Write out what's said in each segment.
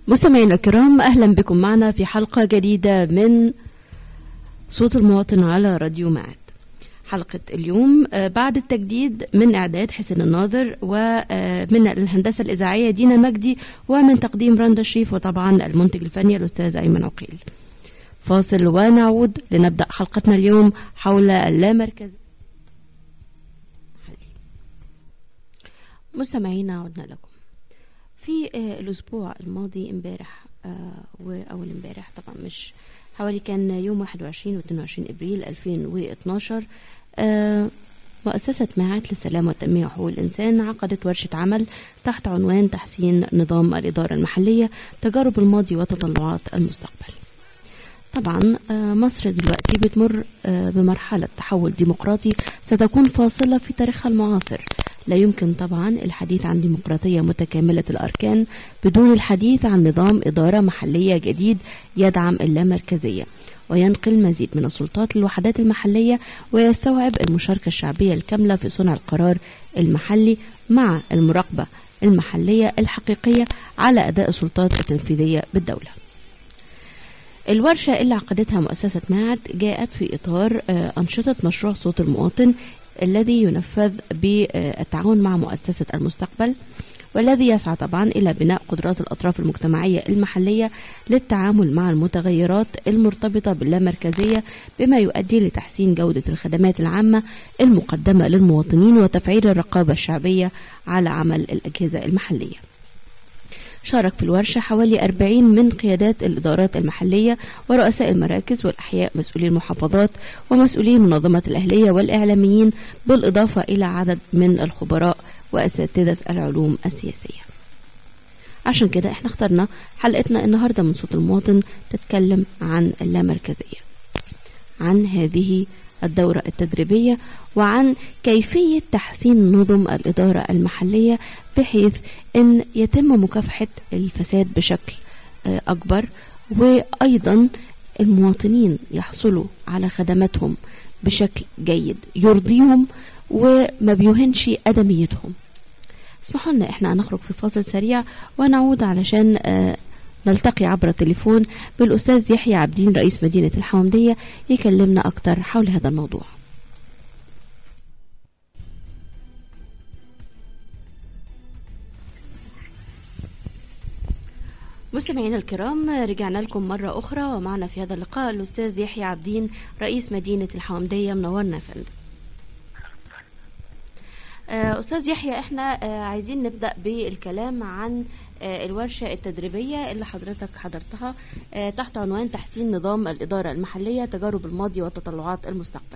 مستمعينا الكرام اهلا بكم معنا في حلقه جديده من صوت المواطن على راديو معاد حلقة اليوم آه، بعد التجديد من إعداد حسين الناظر ومن الهندسة الإذاعية دينا مجدي ومن تقديم رندا شريف وطبعا المنتج الفني الأستاذ أيمن عقيل فاصل ونعود لنبدأ حلقتنا اليوم حول اللامركز مستمعينا عدنا لكم في آه، الأسبوع الماضي امبارح آه، وأول امبارح طبعا مش حوالي كان يوم 21 و 22 ابريل 2012 آه، مؤسسة معهد للسلام والتنمية وحقوق الإنسان عقدت ورشة عمل تحت عنوان تحسين نظام الإدارة المحلية تجارب الماضي وتطلعات المستقبل طبعا آه، مصر دلوقتي بتمر آه، بمرحلة تحول ديمقراطي ستكون فاصلة في تاريخها المعاصر لا يمكن طبعا الحديث عن ديمقراطية متكاملة الأركان بدون الحديث عن نظام إدارة محلية جديد يدعم اللامركزية وينقل مزيد من السلطات للوحدات المحلية ويستوعب المشاركة الشعبية الكاملة في صنع القرار المحلي مع المراقبة المحلية الحقيقية على أداء السلطات التنفيذية بالدولة الورشة اللي عقدتها مؤسسة معهد جاءت في إطار آه، أنشطة مشروع صوت المواطن الذي ينفذ بالتعاون مع مؤسسة المستقبل والذي يسعى طبعا إلى بناء قدرات الأطراف المجتمعية المحلية للتعامل مع المتغيرات المرتبطة باللامركزية بما يؤدي لتحسين جودة الخدمات العامة المقدمة للمواطنين وتفعيل الرقابة الشعبية على عمل الأجهزة المحلية شارك في الورشة حوالي 40 من قيادات الإدارات المحلية ورؤساء المراكز والأحياء مسؤولي المحافظات ومسؤولي المنظمة الأهلية والإعلاميين بالإضافة إلى عدد من الخبراء وأساتذة العلوم السياسية عشان كده احنا اخترنا حلقتنا النهاردة من صوت المواطن تتكلم عن اللامركزية عن هذه الدورة التدريبية وعن كيفية تحسين نظم الإدارة المحلية بحيث أن يتم مكافحة الفساد بشكل آه، أكبر وأيضا المواطنين يحصلوا على خدماتهم بشكل جيد يرضيهم وما بيهنش أدميتهم اسمحوا لنا احنا هنخرج في فاصل سريع ونعود علشان آه، نلتقي عبر التليفون بالأستاذ يحيى عبدين رئيس مدينة الحومدية يكلمنا أكثر حول هذا الموضوع مستمعينا الكرام رجعنا لكم مرة أخرى ومعنا في هذا اللقاء الأستاذ يحيى عبدين رئيس مدينة الحومدية منورنا يا فندم آه، أستاذ يحيى احنا آه، عايزين نبدأ بالكلام عن آه، الورشة التدريبية اللي حضرتك حضرتها آه، تحت عنوان تحسين نظام الإدارة المحلية تجارب الماضي وتطلعات المستقبل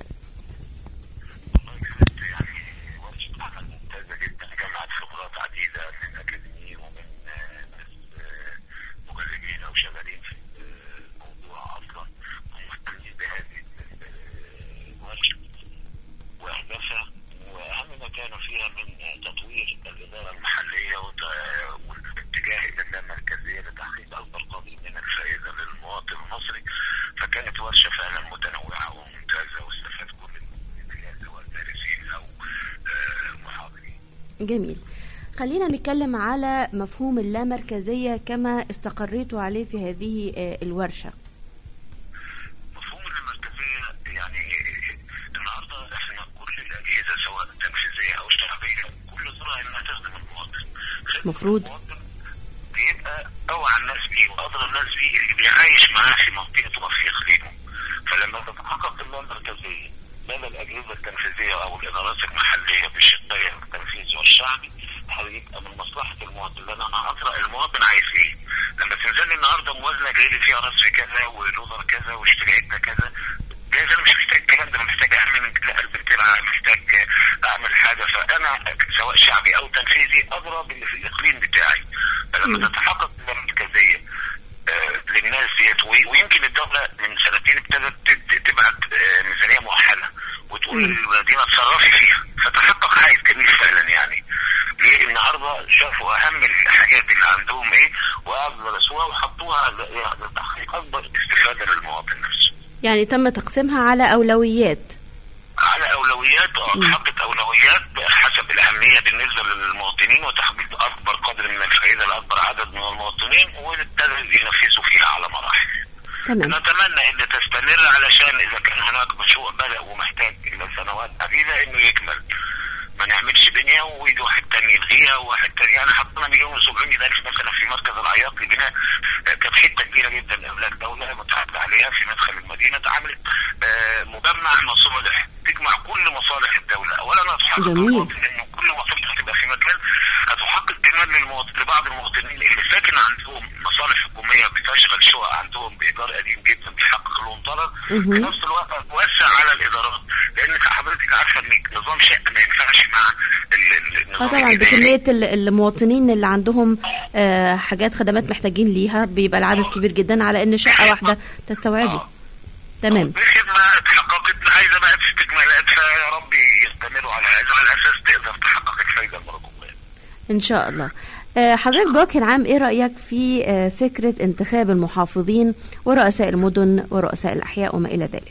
والله كانت يعني ورشة عمل ممتازة جدا جمعت خبرات عديدة من أكاديميين ومن آه، ناس آه، مجربين أو شغالين في الموضوع أصلا ومهتمين بهذه ال- الورشة وأهدافها وأهم ما كان فيها من آه، تطوير الإدارة المحلية وت- والاتجاه إلى اللامركزية لتحقيق أكبر قدر من الفائدة للمواطن المصري فكانت ورشة فعلا متنوعة وممتازة واستفاد كل من فيها سواء دارسين أو آه، محاضرين جميل خلينا نتكلم على مفهوم اللامركزية كما استقريتوا عليه في هذه آه، الورشة مفهوم المركزية يعني النهارده احنا كل الاجهزه سواء تنفيذيه او شعبيه كل دورها انها تخدم المواطن. خدمة مفروض. المواطن بيبقى اوعى الناس بيه وادرى الناس بيه اللي بيعايش معاه في منطقته وفي اقليمه. فلما تتحقق اللامركزيه لدى الاجهزه التنفيذيه او الادارات المحليه بشقيها التنفيذي والشعبي هيبقى من مصلحه المواطن لان انا اقرا المواطن عايز ايه. لما تنزل لي النهارده موازنه جاي لي فيها رصف كذا ولودر كذا واشتريتنا كذا جايز انا مش محتاج الكلام ده انا محتاج اعمل من كده قلب الترعه محتاج اعمل حاجه فانا سواء شعبي او تنفيذي ادرى باللي في الاقليم بتاعي فلما تتحقق المركزيه آه، للناس ديت وي- ويمكن الدوله من سنتين ابتدت تد- تبعت آه، ميزانيه موحده وتقول للمدينه اتصرفي فيها فتحقق عائد كبير فعلا يعني ليه النهارده شافوا اهم الحاجات اللي عندهم ايه وقعدوا درسوها وحطوها ل- يعني لتحقيق اكبر استفاده للمواطن نفسه يعني تم تقسيمها على أولويات على اولويات اه تحقق اولويات حسب الاهميه بالنسبه للمواطنين وتحقيق اكبر قدر من الفائده لاكبر عدد من المواطنين يومين وابتدوا ينفذوا فيها على مراحل تمام نتمنى ان تستمر علشان اذا كان هناك مشروع بدا ومحتاج الى سنوات عديده انه يكمل ما نعملش بنيه ويجي واحد تاني يلغيها وواحد تاني يعني حطينا مليون و700 الف مثلا في مركز العياط لبناء آه، كانت حته كبيره جدا املاك دوله متعدد عليها في مدخل المدينه اتعملت آه، مجمع مصالح تجمع كل مصالح الدوله اولا هتحقق جميل. المواطن انه كل مصالح هتبقى في مكان هتحقق كمان للمواطن لبعض المواطنين اللي ساكن عندهم مصالح حكوميه بتشغل شقق عندهم بايجار قديم جدا بيحقق لهم ضرر مهم. في نفس الوقت هتوسع على الادارات لان حضرتك عارفه ان نظام شقه ما ينفعش مع ال- ال- اه النظام طبعا الإداري. بكمية ال- المواطنين اللي عندهم آه، حاجات خدمات محتاجين ليها بيبقى العدد كبير جدا على ان شقة واحدة تستوعبه تمام الخدمه اتحققت عايزه بقى استكمالات فيا رب يستمروا على هذا على اساس تقدر تحقق الفايده المرجوه ان شاء الله آه، حضرتك بوجه عام ايه رأيك في آه، فكرة انتخاب المحافظين ورؤساء المدن ورؤساء الأحياء وما إلى ذلك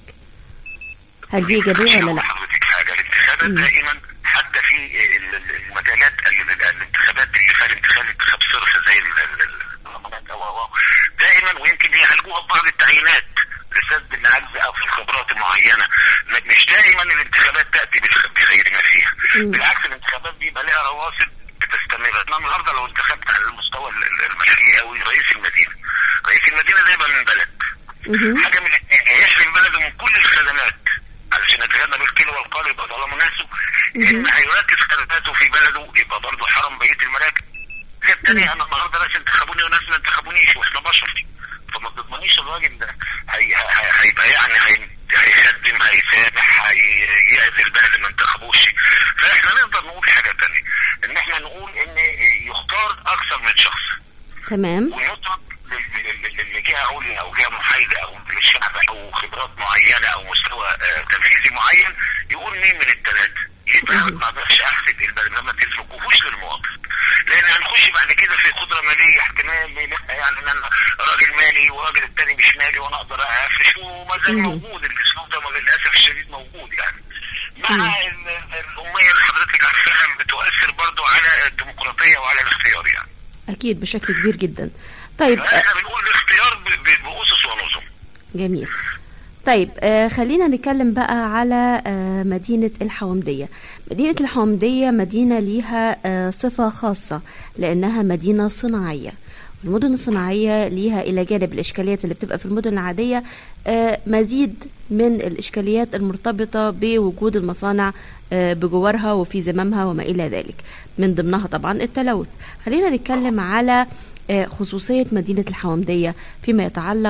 هل دي إيجابية ولا لا حضرتك حاجه الانتخابات مم. دائما حتى في ال- ال- المجالات ال- ال- الانتخابات اللي فيها الانتخاب انتخاب صرف زي ال- ال- ال- البرلمانات او او أو. دائما ويمكن بيعالجوها ببعض التعيينات لسد العجز او في الخبرات المعينه م- مش دائما الانتخابات تاتي بالخ- بخير ما فيها مم. بالعكس الانتخابات بيبقى لها رواسب بتستمر انا النهارده لو انتخبت على المستوى ال- ال- المحلي قوي رئيس المدينه رئيس المدينه ده يبقى من بلد مهم. حاجه من الاثنين يحرم بلده من كل الخدمات علشان يتجنب الكيلو والقال يبقى ظلم ناسه اما هيركز خدماته في بلده يبقى برضه حرم بقيه المراكز الحاجه الثانيه انا النهارده ناس انتخبوني وناس ما انتخبونيش واحنا بشر فما تضمنيش الراجل ده هي- هي- هيبقى يعني هي- هيخدم هيسامح هيعزل بقى اللي ما انتخبوش فاحنا نقدر نقول حاجه ثانيه ان احنا نقول ان يختار اكثر من شخص تمام ونطلب لل- لل- لجهه عليا او جهه محايده او للشعب او خبرات معينه او مستوى آه، تنفيذي معين يقول مين من الثلاثه يبقى مهم. ما اقدرش احسب البلد لما تتركوهوش للمواطن لان هنخش بعد كده في قدره ماليه احتمال لا يعني ان انا راجل مالي وراجل التاني مش مالي وانا اقدر اقفش وما زال مهم. موجود الاسلوب ده للاسف الشديد موجود يعني مم. مع ال- ال- الاميه اللي حضرتك عارفاها بتؤثر برضو على الديمقراطيه وعلى الاختيار يعني أكيد بشكل كبير جدا طيب آه، احنا بنقول الاختيار ب- ب- باسس ونظم جميل طيب آه خلينا نتكلم بقى على آه مدينة الحومدية مدينة الحومدية مدينة ليها آه صفة خاصة لأنها مدينة صناعية المدن الصناعية ليها إلى جانب الإشكاليات اللي بتبقى في المدن العادية آه مزيد من الإشكاليات المرتبطة بوجود المصانع آه بجوارها وفي زمامها وما إلى ذلك من ضمنها طبعا التلوث خلينا نتكلم على آه، خصوصية مدينة الحومدية فيما يتعلق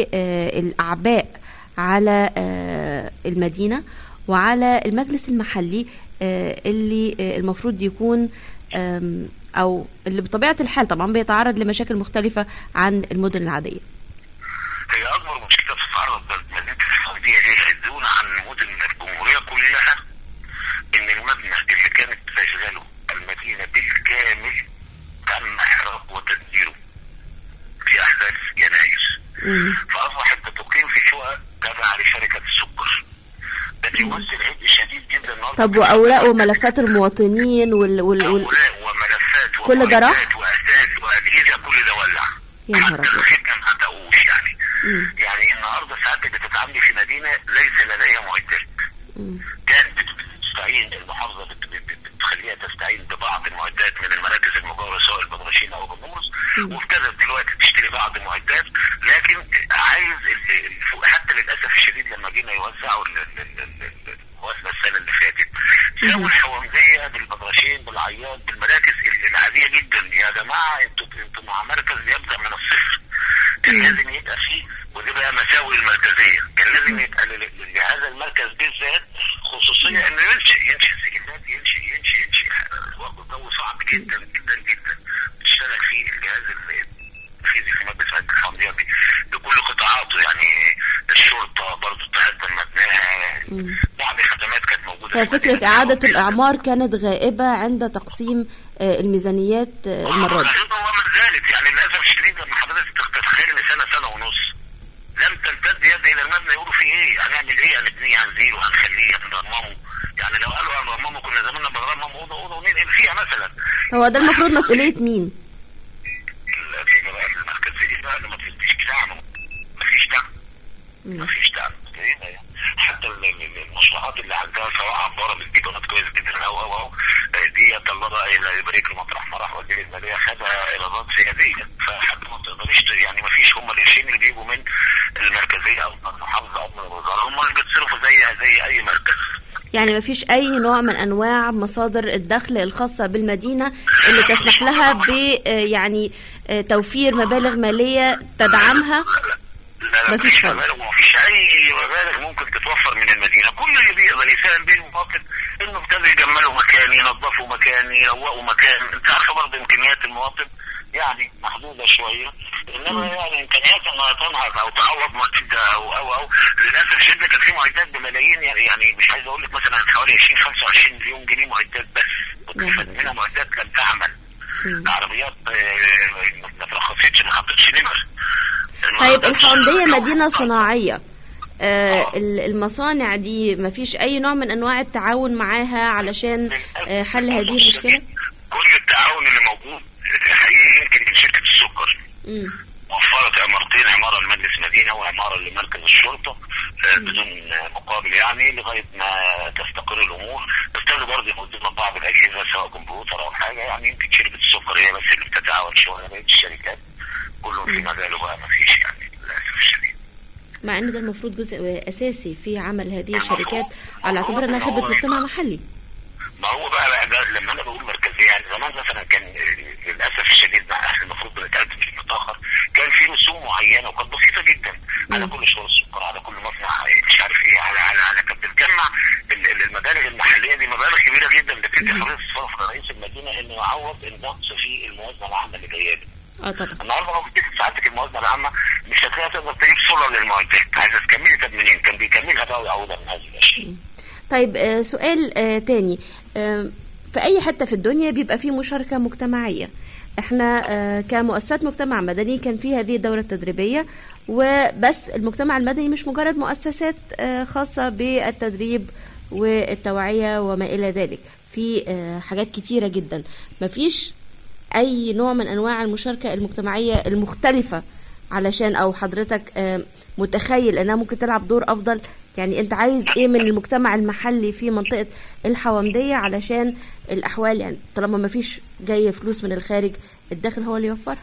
بالأعباء على آه، المدينة وعلى المجلس المحلي آه، اللي آه، المفروض يكون آم، أو اللي بطبيعة الحال طبعا بيتعرض لمشاكل مختلفة عن المدن العادية هي اكبر مشكله تتعرض مدينه الحومديه ليها دون عن مدن الجمهوريه كلها ان المبنى اللي كانت تشغله المدينه بالكامل تم احراقه وتدميره في احداث يناير مم. فاصبحت تقيم في شقق تابعه لشركه السكر ده بيمثل عبء شديد جدا النهارده طب وأوراق وملفات المواطنين وال... وال... وال... اوراق وملفات كل ده راح؟ ومعدات واساس واجهزه كل ده ولع يا نهار حتى أبيض. الخدمه ما عتقوش يعني مم. يعني النهارده ساعتك بتتعاملي في مدينه ليس لديها معدات مم. كانت بتستعين المحافظه بت- بت- بتخليها تستعين ببعض المعدات من المراكز المجاوره سواء البدرشين او الرموز مم. وابتدت دلوقتي تشتري بعض المعدات لكن عايز ال- ال- حتى للاسف الشديد لما جينا يوزعوا ال- ال- ال- ال- ال- الموازنه السنه اللي فاتت مم. سووا الحوامديه بالبدرشين بالعياط بالمراكز ال- العاديه جدا يا جماعه انتوا انتوا مع مركز يبدا من الصفر كان مم. لازم يبقى فيه ودي بقى مساوئ المركزيه كان لازم يبقى ل- ل- لهذا المركز بالذات خصوصيه انه ينشئ ينشئ سجلات ينشئ ينشئ ينشئ وقت جو صعب جدا جدا جدا بتشتغل فيه الجهاز الفيزي في مجلس مجلس الحمديه ب- بكل قطاعاته يعني الشرطه برضه تقدم مبناها مم. بعض الخدمات كانت موجوده في ففكرة مدينة إعادة الحومدية. الأعمار كانت غائبة عند تقسيم آه، الميزانيات آه، المرة دي ايضا ومن ذلك يعني للاسف الشديد لما حضرتك تتخيل ان سنه سنه ونص لم تمتد يد الى المبنى يقولوا فيه ايه هنعمل ايه هنبنيه هنزيله هنخليه هنرممه يعني لو قالوا هنرممه كنا زماننا بنرمم اوضه اوضه وننقل فيها مثلا هو ده المفروض مسؤولية مين؟ ال- في دعم مفيش دعم مم. مفيش دعم مبدئيا يعني. حتى ال- ال- المشروعات اللي عندها سواء عباره بتجيب بنات كويس جدا او او او آه، دي الله بقى لا يبارك له مطرح ما راح وزير الماليه خدها ايرادات زياديه فحتى ما تقدريش ت- يعني ما فيش هم القرشين اللي بيجوا من المركزيه او من المحافظه او من الوزاره هم اللي بيتصرفوا زي زي اي مركز يعني ما فيش اي نوع من انواع مصادر الدخل الخاصه بالمدينه اللي تسمح لها ب آه، يعني آه، توفير مبالغ ماليه تدعمها لا لا مفيش مفيش خالص. مبالغ ومفيش اي مبالغ ممكن تتوفر من المدينه كل اللي بيقدر يساهم بيه المواطن انه ابتدوا يجملوا مكان ينظفوا مكان يروقوا مكان انت عارفه برضه امكانيات المواطن يعني محدوده شويه انما يعني امكانيات انها تنهض او تعوض معده او او او للاسف الشديد كان في معدات بملايين يعني مش عايز اقول لك مثلا حوالي 20 25 مليون جنيه معدات بس وكفت منها معدات لم تعمل مم. عربيات آه، ما ترخصتش ما حطتش نمر طيب الحومديه مدينه صناعيه آه، ال- المصانع دي ما فيش اي نوع من انواع التعاون معاها علشان آه، حل هذه المشكله كل التعاون اللي موجود حقيقي يمكن من شركه السكر مم. وفرت عمارتين عماره لمجلس مدينه وعماره لمركز الشرطه آه، بدون مقابل يعني لغايه ما تستقر الامور ابتدوا برضه يقدموا بعض الاجهزه سواء كمبيوتر او حاجه يعني يمكن شركه السكر هي بس اللي بتتعاون شويه بقيه الشركات كلهم في مجاله بقى ما فيش يعني للاسف الشديد مع ان ده المفروض جزء اساسي في عمل هذه الشركات على اعتبار انها خدمه مجتمع محلي ما هو بقى, بقى ده لما انا بقول مركزيه يعني زمان مثلا كان آه، للاسف الشديد مع اهل المفروض بنتقدم في متاخر كان في رسوم معينه وكانت بسيطه جدا على مم. كل شغل السكر على كل مصنع آه، مش عارف ايه على على على كانت بتجمع ال- ال- المبالغ المحليه دي مبالغ كبيره جدا بتدي مم. حريه التصرف لرئيس المدينه انه يعوض النقص في الموازنه العامه اللي جايه له. اه طبعا النهارده لو بتيجي ساعتك الموازنه العامه مش هتلاقيها تقدر تجيب سولر للمعدات عايزه تكملي طب منين؟ كان بيكملها بقى ويعوضها من هذه الاشياء. طيب آه، سؤال آه، تاني آه، في اي حته في الدنيا بيبقى في مشاركه مجتمعيه احنا آه، كمؤسسات مجتمع مدني كان في هذه الدوره التدريبيه وبس المجتمع المدني مش مجرد مؤسسات آه، خاصه بالتدريب والتوعيه وما الى ذلك في آه، حاجات كتيره جدا مفيش اي نوع من انواع المشاركه المجتمعيه المختلفه علشان او حضرتك آه، متخيل انها ممكن تلعب دور افضل يعني انت عايز ايه من المجتمع المحلي في منطقه الحومديه علشان الاحوال يعني طالما ما فيش جاي فلوس من الخارج الداخل هو اللي يوفرها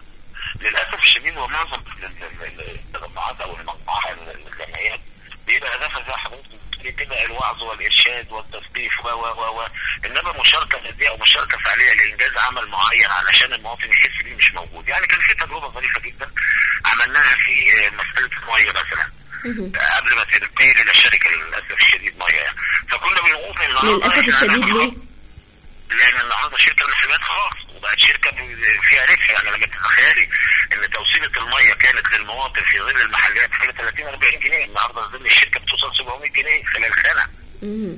للاسف الشديد ومعظم ال- ال- ال- التجمعات او المجموعات الجمعيات بيبقى هدفها زي حضرتك بتقولي كده الوعظ والارشاد والتثقيف و و و و انما مشاركه ماديه او مشاركه فعليه لانجاز عمل معين علشان المواطن يحس بيه مش موجود يعني كان في تجربه ظريفه جدا عملناها في آه، مساله الميه مثلا مهم. آه، قبل ما تنتقل الى الشركه للاسف الشديد ميه يعني فكنا بنقول النهارده للاسف إحنا الشديد هنعمل ليه؟ لان النهارده شركه المحلات خلاص وبقت شركه ب- فيها ربح يعني لما تتخيلي ان توصيله الميه كانت للمواطن في ظل المحلات حوالي 30 40 جنيه النهارده ظل الشركه بتوصل 700 جنيه خلال سنه مهم.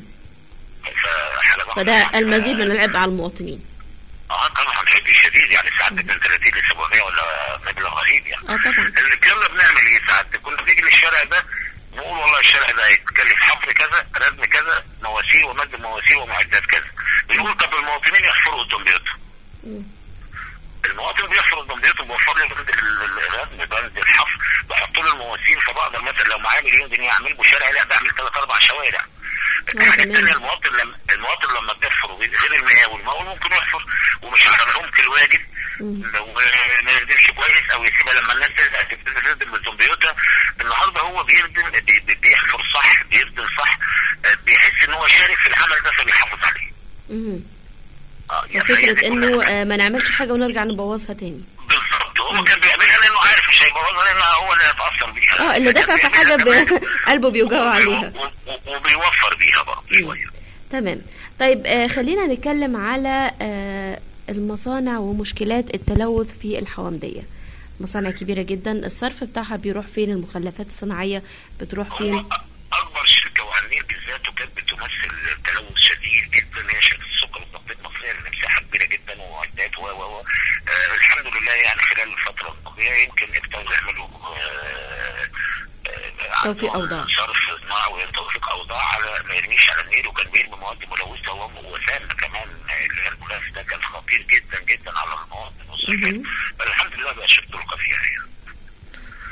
فحاجه ضخمة فده يعني. المزيد من العبء على المواطنين اه طبعا حد شديد يعني ساعات من 30 ل 700 ولا مبلغ رهيب يعني اه طبعا اللي كنا بنعمل ايه ساعات كنا بنيجي للشارع ده نقول والله الشارع ده هيتكلف حفر كذا ردم كذا مواسير ومد مواسير ومعدات كذا بنقول طب المواطنين يحفروا قدام بيوتهم مم. المواطن بيحفر قدام بيوته بيوفر له بند ال- ال- الردم بند الحفر بحط له المواسير فبقدر مثلا لو معايا مليون جنيه اعمل له شارع لا بعمل ثلاث اربع شوارع الحاجه تمام. الثانيه المواطن لما المواطن لما بيحفر غير المياه والمول ممكن يحفر ومش على عمق الواجب مم. لو ما يردمش كويس او يسيبها لما الناس تزهق تبتدي تردم قدام بيوتها النهارده هو بيردم بي- بي- بيحفر صح بيردم صح آه، بيحس ان هو شارك في العمل ده فبيحافظ عليه مهم. اه يعني هي وفكره دي انه كلها. آه، ما نعملش حاجه ونرجع نبوظها تاني بالظبط هو كان بيعملها لانه عارف مش هيبوظها لانه هو اللي هيتاثر بيها اه اللي دافع في حاجه ب- قلبه بيوجعه عليها و- و- وبيوفر بيها برضه شويه تمام طيب آه خلينا نتكلم على آه المصانع ومشكلات التلوث في الحومدية مصانع كبيرة جدا الصرف بتاعها بيروح فين المخلفات الصناعية بتروح هو فين اكبر شركه وعنير بالذات وكانت بتمثل تلوث شديد جدا هي شركه السكر والتنقيط المصريه اللي مساحه كبيره جدا ومعدات و و و آه الحمد لله يعني خلال الفتره الماضيه يمكن ابتدوا يعملوا آه آه، توفيق أوضاع. صرف صناعي توفيق اوضاع على ما يرميش على النيل وكان بيرمي مواد ملوثه و- وسام كمان آه، اللي هي الملوث ده كان خطير جدا جدا على المواطن والصحه مهم. فالحمد لله بقى شركه فيها يعني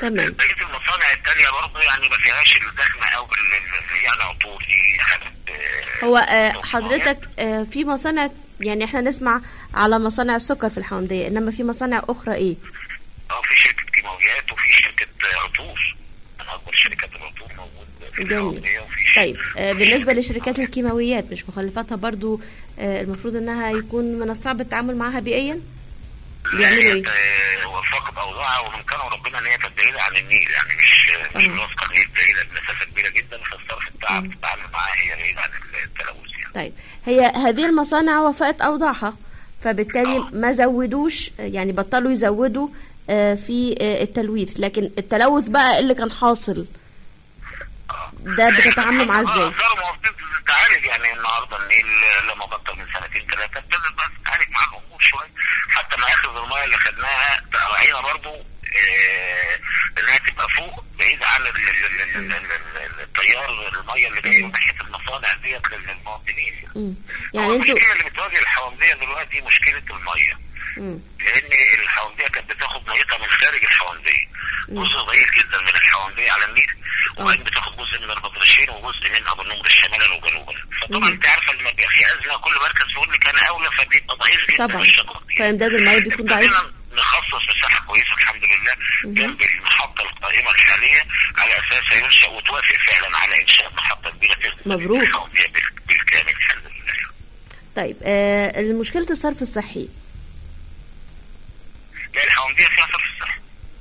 تمام بقيه المصانع التانية برضه يعني ما فيهاش الدخمه او ال- ال- يعني عطور دي حاجات آه، هو آه، حضرتك آه، في مصانع يعني احنا نسمع على مصانع السكر في الحومدية انما في مصانع اخرى ايه اه في شركه كيماويات وفي شركه آه، عطور من اكبر شركات العطور موجود في جميل الحوضية وفي ش- طيب آه، بالنسبة لشركات الكيماويات مش مخلفاتها برضو آه، المفروض انها يكون من الصعب التعامل معها بيئيا بيعملوا ايه؟ آه، وفقت اوضاعها ومن كان ربنا ان هي كانت بعيده عن النيل يعني مش مش آه. واثقه ان هي بعيده بمسافه كبيره جدا فالصرف التعب التعامل معاها هي بعيده عن التلوث يعني طيب هي هذه المصانع وفقت اوضاعها فبالتالي ما زودوش يعني بطلوا يزودوا آه، في آه، التلويث لكن التلوث بقى اللي كان حاصل ده بتتعاملوا معاه ازاي؟ اقدروا مواطنين تتعالج يعني النهارده النيل لما بطل من سنتين ثلاثه ابتدت بقى تتعالج مع الامور شويه حتى ما اخذ الميه اللي خدناها راعينا برضو آه، انها تبقى فوق بعيد عن ال- ال- ال- ال- ال- ال- التيار الميه اللي جاي من ناحيه المصانع ديت للمواطنين يعني. مم. هو يعني انتوا المشكله اللي بتواجه الحوامديه دلوقتي مشكله الميه مم. لان الحوامديه كانت بتاخد ميتها من خارج الحوامديه جزء ضئيل جدا من الحوامديه على النيل وبعدين بتاخد جزء من البدرشين وجزء منها بالنمر شمالا وجنوبا فطبعا انت عارفه لما بيبقى في ازمه كل مركز يقول لك انا اولى فبيبقى ضعيف جدا طبعا الشقق دي. فامداد الميه بيكون ضعيف ابتدينا نخصص مساحه كويسه الحمد لله جنب المحطه القائمه الحاليه على اساسها ينشا وتوافق فعلا على انشاء محطه كبيره تخدم مبروك. الحوامديه بال- بالكامل الحمد لله طيب آه مشكله الصرف الصحي لا الحوامديه فيها صرف صحي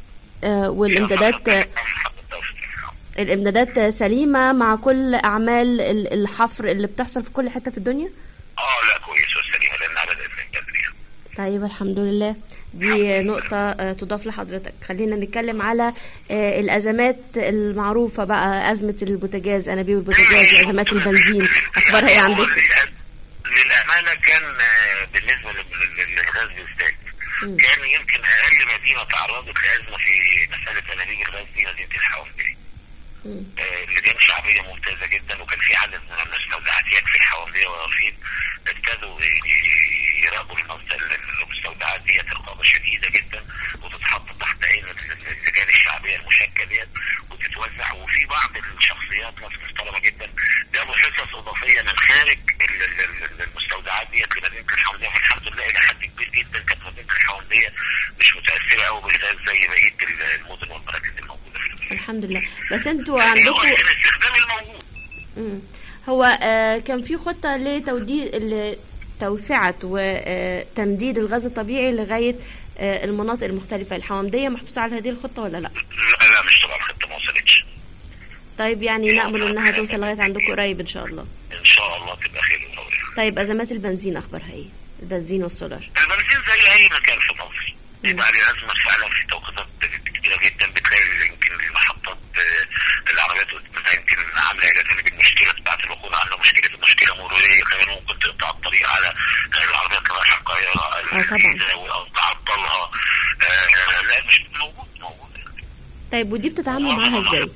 آه والامدادات آه، محطه توفيق. الامدادات سليمه مع كل اعمال ال- الحفر اللي بتحصل في كل حته في الدنيا اه لا كويسه وسليمه لانها بدات من بدري طيب الحمد لله دي نقطة آه، تضاف لحضرتك خلينا نتكلم على آه، الأزمات المعروفة بقى أزمة البوتاجاز أنابيب البوتاجاز وأزمات البنزين أخبارها إيه هو عندكم؟ للأ- للامانه كان آه، بالنسبه لل- لل- للغاز بالذات مم. كان يمكن اقل مدينه تعرضت لازمه في مساله انابيب الغاز دي مدينه الحوامديه مم. آه، لجان شعبيه ممتازه جدا وكان في عدد من المستودعات يكفي الحوامديه والرصيد ابتدوا ي- ي- يراقبوا المست- المستودعات ديت رقابه شديده جدا وتتحط تحت عين ال- اللجان الشعبيه المشكله ديت وتتوزع وفي بعض الشخصيات ناس محترمه جدا جابوا حصص اضافيه من خارج ال- ال- ال- المستودعات ديت لمدينه الحوامديه والحمد لله الى حد كبير جدا كانت مدينه الحوامديه مش متاثره قوي بالغاز زي بقيه ال- المدن والمراكز الموجوده في المدينه. الحمد لله بس أنتوا هو عندكم الاستخدام الموجود مم. هو آه، كان في خطة لتوديد توسعة وتمديد الغاز الطبيعي لغاية آه، المناطق المختلفة الحوامدية محطوطة على هذه الخطة ولا لا؟ لا لا مش طبعا الخطه ما وصلتش طيب يعني نأمل إنها توصل لغاية عندكم قريب إن شاء الله ان شاء الله تبقى خير وطويل طيب أزمات البنزين أخبارها إيه؟ البنزين والسولار البنزين زي اي مكان في مصر يبقى عليه ازمه فعلا في توقيتات كتيره جدا بتلاقي يمكن المحطات آه، العربيات بتبقى يمكن عامله الى جانب المشكله بتاعت الوقود عامله مشكله مشكله مروريه كمان ممكن تقطع الطريق على العربيات اللي رايحه القاهره طبعا. او تعطلها آه، لا مش موجود موجود طيب ودي بتتعاملوا معاها إزاي؟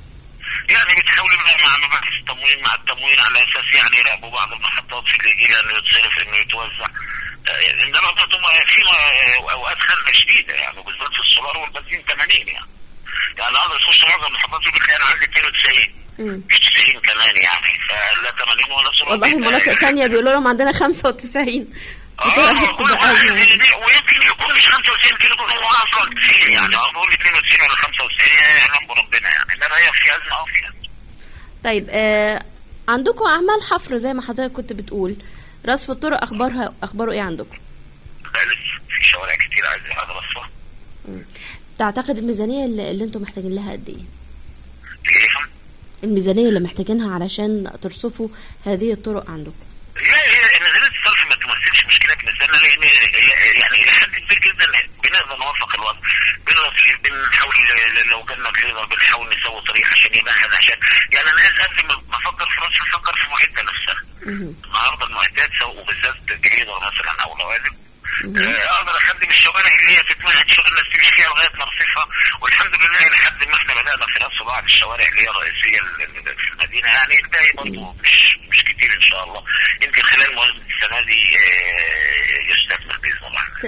يعني بتحاولوا مع مع مباحث التموين مع التموين على اساس يعني يراقبوا بعض المحطات في اللي يجي لها انه يتصرف انه يتوزع آه، انما برضه ما- في ما- اوقات خلة شديده يعني بالذات في السولار والبنزين 80 يعني يعني اقدر تخش معظم المحطات يقول لك انا عندي 92 مم. مش 90 كمان يعني فلا 80 ولا سولار والله مناطق تانية بيقولوا لهم عندنا 95 اه بتبقى أزمة يعني. ويمكن يكون مش 95 كيلو يكون هو اصلا 90 يعني اه بقول 92 ولا 95 يعلم بربنا يعني انما هي في ازمه اه في ازمه طيب آه عندكم أعمال حفر زي ما حضرتك كنت بتقول رصف الطرق أخبارها أخباره إيه عندكم؟ لا لسه في شوارع كتير عايزين على رصفها تعتقد الميزانية اللي, اللي انتم محتاجين لها قد ايه؟ ليه فهم؟ الميزانية اللي محتاجينها علشان ترصفوا هذه الطرق عندكم لا هي نزلت الصرف ما تمثلش مشكله بالنسبه لنا لان هي- يعني الى حد كبير جدا بنقدر نوفق الوضع بنرصف بنحاول لو جالنا جريدر بنحاول نسوي طريق عشان يمهد عشان يعني انا عايز قبل ما ما افكر في رصف افكر في المعده نفسها مهم. النهارده المعدات سواء وبالذات جريدر مثلا او لوازم مهم. آه، اقدر اخدم الشوارع اللي هي تتمهد شغل الناس تمشي فيها لغايه ما ارصفها والحمد لله لحد ما احنا بدانا في رصف بعض الشوارع اللي هي الرئيسيه اللي في المدينه يعني الباقي برضه مش مش كتير ان شاء الله يمكن خلال موازنه السنه دي آه، يستثمر باذن الله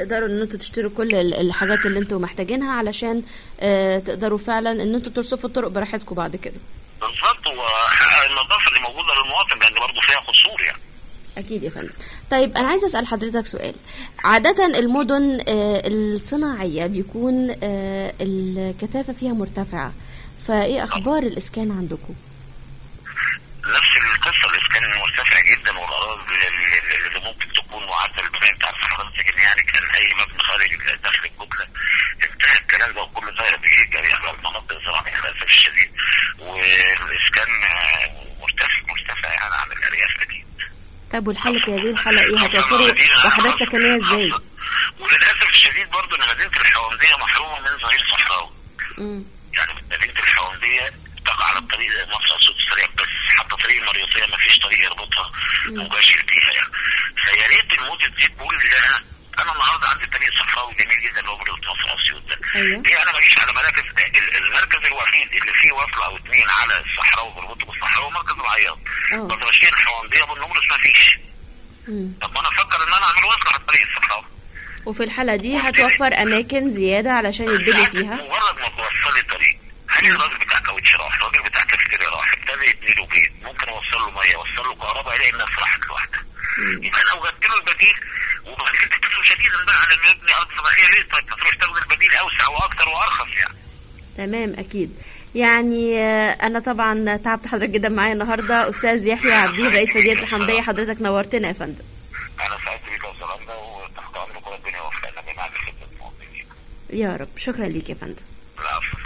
تقدروا ان انتوا تشتروا كل ال- الحاجات اللي انتوا محتاجينها علشان آه، تقدروا فعلا ان انتوا ترصفوا الطرق براحتكم بعد كده بالظبط وحقق النظافه اللي موجوده للمواطن لان برضه فيها قصور يعني اكيد يا فندم طيب انا عايزه اسال حضرتك سؤال عاده المدن آه، الصناعيه بيكون آه، الكثافه فيها مرتفعه فايه اخبار الاسكان عندكم نفس القصه الاسكان المرتفع جدا والاراضي اللي اللي ممكن تكون معدل البناء بتاع حضرتك ان يعني كان اي مبنى خارج داخل الكتله انتهى الكلام ده وكله طاير بيجري على المناطق الزراعيه للاسف الشديد والاسكان آه، مرتفع مرتفع يعني عن الارياف اكيد طب والحل في هذه الحاله ايه هتوفروا وحدات سكنيه ازاي وللاسف الشديد برضه ان مدينه الحوامديه محرومه من ظهير صحراوي مم. يعني مدينه الحوامديه تقع على الطريق مصر صوت السريع بس حتى طريق المريوطيه ما فيش طريق يربطها مباشر بيها يعني فيا ريت المدن دي كلها انا النهارده عندي طريق صحراوي جميل جدا اللي هو مريوط مصر اسيوط ده أيوة. ليه انا ما اجيش على مراكز ال- المركز الوحيد اللي فيه وصله او اثنين على الصحراوي بيربطوا بالصحراوي مركز العياط اه. بس ماشيين الحوامديه بالنمرس ما فيش مم. طب ما انا افكر ان انا اعمل وصله على الطريق الصحراوي وفي الحالة دي هتوفر أماكن زيادة علشان يتبني فيها مجرد ما توصلي طريق هل الراجل بتاع كاوتش راح الراجل بتاع كافتيريا راح ابتدى يبني له بيت ممكن اوصل له ميه اوصل له كهرباء يلاقي الناس راحت لوحدها يبقى لو جبت له البديل وبعد كده تكتب شديدا بقى على انه يبني ارض صناعيه ليه طيب ما تروح تاخد البديل اوسع واكثر وارخص يعني تمام أكيد يعني آه، أنا طبعا تعبت حضرتك جدا معايا النهاردة أستاذ يحيى عبدين رئيس مدينة الحمدية حضرتك نورتنا يا فندم انا سعدت بيك يا استاذ عمده وتحت امرك وربنا يوفقنا جميعا لخدمه المواطنين يا رب شكرا ليك يا فندم العفو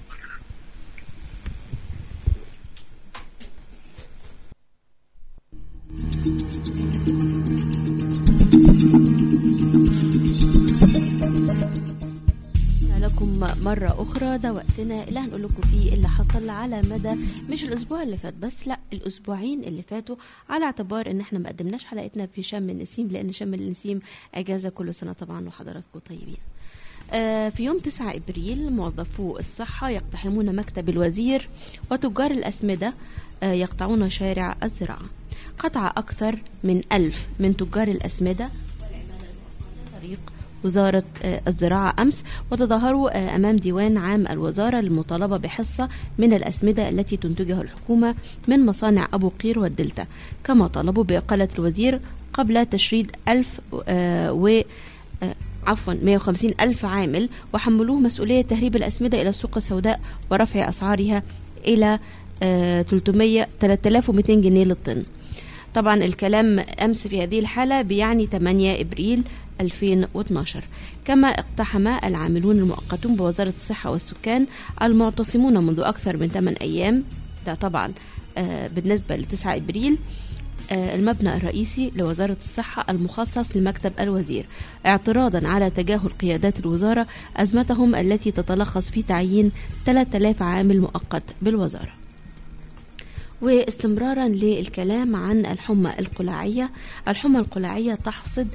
لكم مرة أخرى ده وقتنا اللي هنقول لكم فيه اللي حصل على مدى مش الأسبوع اللي فات بس لا الأسبوعين اللي فاتوا على اعتبار إن إحنا ما قدمناش حلقتنا في شم النسيم لأن شم النسيم أجازة كل سنة طبعا وحضراتكم طيبين. آه، في يوم 9 إبريل موظفو الصحة يقتحمون مكتب الوزير وتجار الأسمدة آه، يقطعون شارع الزراعة قطع أكثر من ألف من تجار الأسمدة طريق وزارة آه، الزراعة أمس وتظاهروا آه، أمام ديوان عام الوزارة للمطالبة بحصة من الأسمدة التي تنتجها الحكومة من مصانع أبو قير والدلتا كما طلبوا بإقالة الوزير قبل تشريد ألف آه، و آه، عفوا 150 ألف عامل وحملوه مسؤولية تهريب الأسمدة إلى السوق السوداء ورفع أسعارها إلى آه، 300 3200 جنيه للطن طبعا الكلام أمس في هذه الحالة بيعني 8 إبريل 2012 كما اقتحم العاملون المؤقتون بوزارة الصحة والسكان المعتصمون منذ أكثر من 8 أيام ده طبعا آه، بالنسبة ل 9 إبريل آه، المبنى الرئيسي لوزارة الصحة المخصص لمكتب الوزير اعتراضا على تجاهل قيادات الوزارة أزمتهم التي تتلخص في تعيين 3000 عامل مؤقت بالوزارة واستمرارا للكلام عن الحمى القلاعية الحمى القلاعية تحصد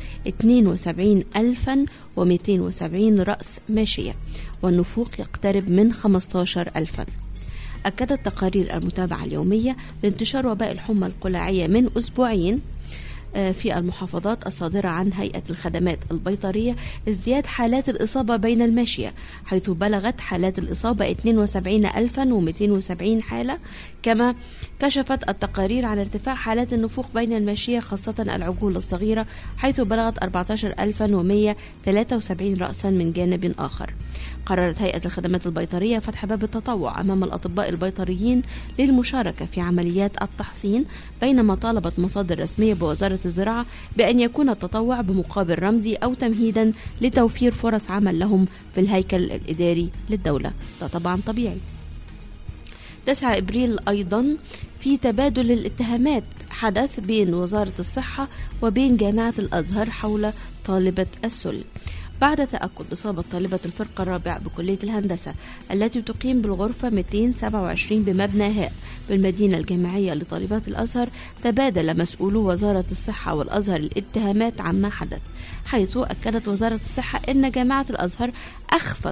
72270 رأس ماشية والنفوق يقترب من 15000 أكدت تقارير المتابعة اليومية لانتشار وباء الحمى القلاعية من أسبوعين آه، في المحافظات الصادرة عن هيئة الخدمات البيطرية ازدياد حالات الإصابة بين الماشية حيث بلغت حالات الإصابة 72270 حالة كما كشفت التقارير عن ارتفاع حالات النفوق بين الماشية خاصة العجول الصغيرة حيث بلغت 14173 رأسا من جانب آخر قررت هيئة الخدمات البيطرية فتح باب التطوع أمام الأطباء البيطريين للمشاركة في عمليات التحصين بينما طالبت مصادر رسمية بوزارة الزراعة بأن يكون التطوع بمقابل رمزي أو تمهيدا لتوفير فرص عمل لهم في الهيكل الإداري للدولة ده طبعا طبيعي 9 ابريل ايضا في تبادل الاتهامات حدث بين وزاره الصحه وبين جامعه الازهر حول طالبه السل بعد تأكد إصابة طالبة الفرقة الرابع بكلية الهندسة التي تقيم بالغرفة 227 بمبنى هاء بالمدينة الجامعية لطالبات الأزهر تبادل مسؤولو وزارة الصحة والأزهر الاتهامات عما حدث حيث أكدت وزارة الصحة أن جامعة الأزهر أخفت